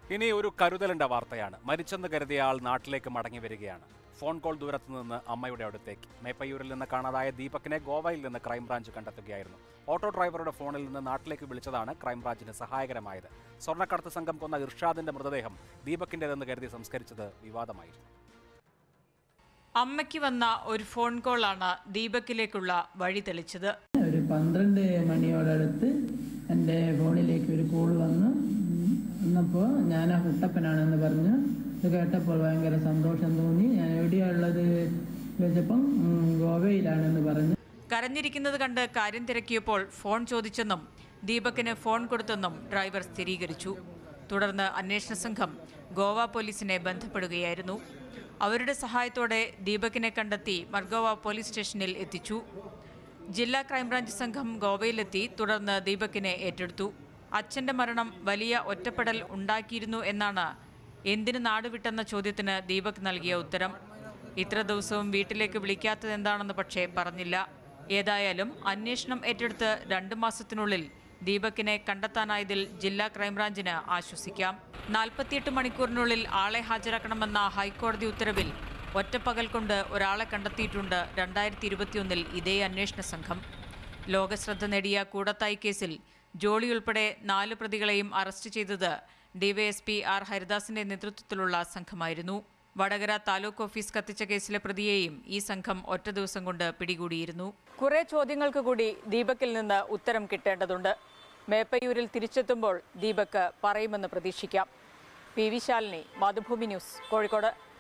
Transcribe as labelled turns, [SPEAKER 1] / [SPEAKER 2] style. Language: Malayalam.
[SPEAKER 1] ഇനി ഒരു കരുതലിന്റെ വാർത്തയാണ് മരിച്ചെന്ന് കരുതിയ ആൾ നാട്ടിലേക്ക് മടങ്ങി വരികയാണ് ഫോൺ കോൾ ദൂരത്ത് നിന്ന് അമ്മയുടെ അടുത്തേക്ക് മേപ്പയ്യൂരിൽ നിന്ന് കാണാതായ ദീപകിനെ ഗോവയിൽ നിന്ന് ക്രൈംബ്രാഞ്ച് കണ്ടെത്തുകയായിരുന്നു ഓട്ടോ ഡ്രൈവറുടെ ഫോണിൽ നിന്ന് നാട്ടിലേക്ക് വിളിച്ചതാണ് ക്രൈംബ്രാഞ്ചിന് സഹായകരമായത് സ്വർണ്ണക്കടത്ത് സംഘം കൊന്ന ഇർഷാദിന്റെ മൃതദേഹം ദീപകിന്റേതെന്ന് കരുതി സംസ്കരിച്ചത് വിവാദമായിരുന്നു
[SPEAKER 2] അമ്മയ്ക്ക് വന്ന ഒരു ഫോൺ കോളാണ് ദീപക്കിലേക്കുള്ള വഴി തെളിച്ചത്
[SPEAKER 3] ഒരു പന്ത്രണ്ട് മണിയോടടുത്ത് എൻ്റെ ഫോണിലേക്ക് ഒരു കോൾ വന്നു വന്നപ്പോൾ ഞാൻ ആ കുട്ടപ്പനാണെന്ന് പറഞ്ഞു ഇത് കേട്ടപ്പോൾ ഭയങ്കര സന്തോഷം തോന്നി ഞാൻ എവിടെയാണ് ഉള്ളത് ചോദിച്ചപ്പം ഉം, ഗോവയിലാണെന്ന് പറഞ്ഞു
[SPEAKER 2] കരഞ്ഞിരിക്കുന്നത് കണ്ട് കാര്യം തിരക്കിയപ്പോൾ ഫോൺ ചോദിച്ചെന്നും ദീപകിന് ഫോൺ കൊടുത്തെന്നും ഡ്രൈവർ സ്ഥിരീകരിച്ചു തുടർന്ന് അന്വേഷണ സംഘം ഗോവ പോലീസിനെ ബന്ധപ്പെടുകയായിരുന്നു അവരുടെ സഹായത്തോടെ ദീപകിനെ കണ്ടെത്തി മർഗോവ പോലീസ് സ്റ്റേഷനിൽ എത്തിച്ചു ജില്ലാ ക്രൈംബ്രാഞ്ച് സംഘം ഗോവയിലെത്തി തുടർന്ന് ദീപകിനെ ഏറ്റെടുത്തു അച്ഛന്റെ മരണം വലിയ ഒറ്റപ്പെടൽ ഉണ്ടാക്കിയിരുന്നു എന്നാണ് എന്തിന് നാടുവിട്ടെന്ന ചോദ്യത്തിന് ദീപക് നൽകിയ ഉത്തരം ഇത്ര ദിവസവും വീട്ടിലേക്ക് വിളിക്കാത്തത് എന്താണെന്ന് പക്ഷേ പറഞ്ഞില്ല ഏതായാലും അന്വേഷണം ഏറ്റെടുത്ത് രണ്ട് മാസത്തിനുള്ളിൽ ദീപകിനെ കണ്ടെത്താനായതിൽ ജില്ലാ ക്രൈംബ്രാഞ്ചിന് ആശ്വസിക്കാം നാൽപ്പത്തിയെട്ട് മണിക്കൂറിനുള്ളിൽ ആളെ ഹാജരാക്കണമെന്ന ഹൈക്കോടതി ഉത്തരവിൽ ഒറ്റപ്പകൽ കൊണ്ട് ഒരാളെ കണ്ടെത്തിയിട്ടുണ്ട് രണ്ടായിരത്തി ഇരുപത്തിയൊന്നിൽ ഇതേ അന്വേഷണ സംഘം ലോകശ്രദ്ധ നേടിയ കൂടത്തായി കേസിൽ ജോളി ഉൾപ്പെടെ നാല് പ്രതികളെയും അറസ്റ്റ് ചെയ്തത് ഡിവൈഎസ്പി ആർ ഹരിദാസിന്റെ നേതൃത്വത്തിലുള്ള സംഘമായിരുന്നു വടകര താലൂക്ക് ഓഫീസ് കത്തിച്ച കേസിലെ പ്രതിയെയും ഈ സംഘം ഒറ്റ ദിവസം കൊണ്ട് പിടികൂടിയിരുന്നു കുറെ ചോദ്യങ്ങൾക്ക് കൂടി ദീപക്കിൽ നിന്ന് ഉത്തരം കിട്ടേണ്ടതുണ്ട് മേപ്പയൂരിൽ തിരിച്ചെത്തുമ്പോൾ ദീപക് പറയുമെന്ന് പ്രതീക്ഷിക്കാം P V Shalini Mathrubhumi news Kozhikode